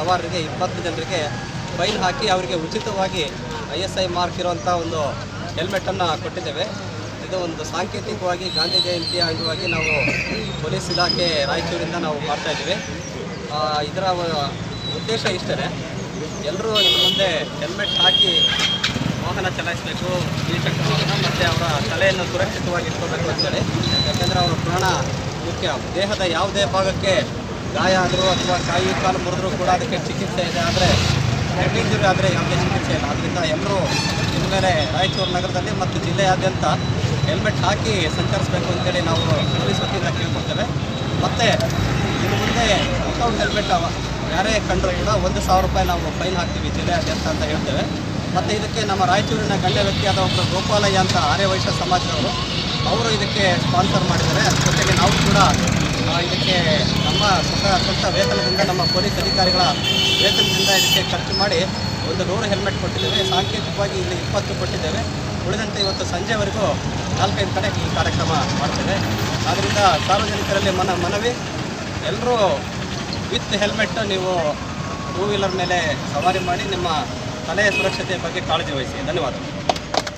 ಸವಾರರಿಗೆ ಇಪ್ಪತ್ತು ಜನರಿಗೆ ಫೈನ್ ಹಾಕಿ ಅವರಿಗೆ ಉಚಿತವಾಗಿ ಐ ಎಸ್ ಐ ಮಾರ್ಕ್ ಇರುವಂಥ ಒಂದು ಹೆಲ್ಮೆಟನ್ನು ಕೊಟ್ಟಿದ್ದೇವೆ ಇದು ಒಂದು ಸಾಂಕೇತಿಕವಾಗಿ ಗಾಂಧಿ ಜಯಂತಿಯ ಅಂಗವಾಗಿ ನಾವು ಪೊಲೀಸ್ ಇಲಾಖೆ ರಾಯಚೂರಿಂದ ನಾವು ಮಾಡ್ತಾ ಇದ್ದೀವಿ ಆ, ಇದರ ವ- ಉದ್ದೇಶ ಇಷ್ಟೇ ಎಲ್ಲರೂ ಇನ್ನು ಮುಂದೆ ಹೆಲ್ಮೆಟ್ ಹಾಕಿ ವಾಹನ ಚಲಾಯಿಸಬೇಕು ದ್ವಿಚಕ್ರ ವಾಹನ ಮತ್ತು ಅವರ ತಲೆಯನ್ನು ಸುರಕ್ಷಿತವಾಗಿ ಇಟ್ಕೋಬೇಕು ಅಂತೇಳಿ ಯಾಕೆಂದರೆ ಅವರ ಪ್ರಾಣ ಮುಖ್ಯ ದೇಹದ ಯಾವುದೇ ಭಾಗಕ್ಕೆ ಗಾಯ ಆದರೂ ಅಥವಾ ಕಾಯಿ ಕಾಲು ಮುರಿದ್ರೂ ಕೂಡ ಅದಕ್ಕೆ ಚಿಕಿತ್ಸೆ ಇದೆ ಆದರೆ ಹೆಡ್ ಇಂಜುರಿ ಆದರೆ ಯಾವುದೇ ಚಿಕಿತ್ಸೆ ಇಲ್ಲ ಅದರಿಂದ ಎಲ್ಲರೂ ಇನ್ಮೇಲೆ ರಾಯಚೂರು ನಗರದಲ್ಲಿ ಮತ್ತು ಜಿಲ್ಲೆಯಾದ್ಯಂತ ಹೆಲ್ಮೆಟ್ ಹಾಕಿ ಸಂಚರಿಸಬೇಕು ಅಂತೇಳಿ ನಾವು ಪೊಲೀಸ್ ವತಿಯಿಂದ ಕೇಳ್ಕೊಳ್ತೇವೆ ಮತ್ತು ಇನ್ನು ಮುಂದೆ ವಿತೌಟ್ ಹೆಲ್ಮೆಟ್ ಅವ ಯಾರೇ ಕಂಡರೂ ಕೂಡ ಒಂದು ಸಾವಿರ ರೂಪಾಯಿ ನಾವು ಫೈನ್ ಹಾಕ್ತೀವಿ ಜಿಲ್ಲೆಯಾದ್ಯಂತ ಅಂತ ಹೇಳ್ತೇವೆ ಮತ್ತು ಇದಕ್ಕೆ ನಮ್ಮ ರಾಯಚೂರಿನ ಗಣ್ಯ ವ್ಯಕ್ತಿಯಾದ ಒಬ್ಬರು ಗೋಪಾಲಯ್ಯ ಅಂತ ಆರ್ಯವೈಶ್ಯ ಸಮಾಜದವರು ಅವರು ಇದಕ್ಕೆ ಸ್ಪಾನ್ಸರ್ ಮಾಡಿದ್ದಾರೆ ಅದ್ರ ಜೊತೆಗೆ ನಾವು ಕೂಡ ಆ, ಇದಕ್ಕೆ ನಮ್ಮ ಸ್ವಂತ ಸ್ವಂತ ವೇತನದಿಂದ ನಮ್ಮ ಪೊಲೀಸ್ ಅಧಿಕಾರಿಗಳ ವೇತನದಿಂದ ಇದಕ್ಕೆ ಖರ್ಚು ಮಾಡಿ ಒಂದು ನೂರು ಹೆಲ್ಮೆಟ್ ಕೊಟ್ಟಿದ್ದೇವೆ ಸಾಂಕೇತಿಕವಾಗಿ ಇಲ್ಲಿ ಇಪ್ಪತ್ತು ಕೊಟ್ಟಿದ್ದೇವೆ ಉಳಿದಂತೆ ಇವತ್ತು ಸಂಜೆವರೆಗೂ ನಾಲ್ಕೈದು ಕಡೆ ಈ ಕಾರ್ಯಕ್ರಮ ಮಾಡ್ತೇವೆ ಆದ್ದರಿಂದ ಸಾರ್ವಜನಿಕರಲ್ಲಿ ಮನ ಮನವಿ ಎಲ್ಲರೂ ವಿತ್ ಹೆಲ್ಮೆಟ್ ನೀವು ಟೂ ವೀಲರ್ ಮೇಲೆ ಸವಾರಿ ಮಾಡಿ ನಿಮ್ಮ ತಲೆಯ ಸುರಕ್ಷತೆಯ ಬಗ್ಗೆ ಕಾಳಜಿ ವಹಿಸಿ ಧನ್ಯವಾದ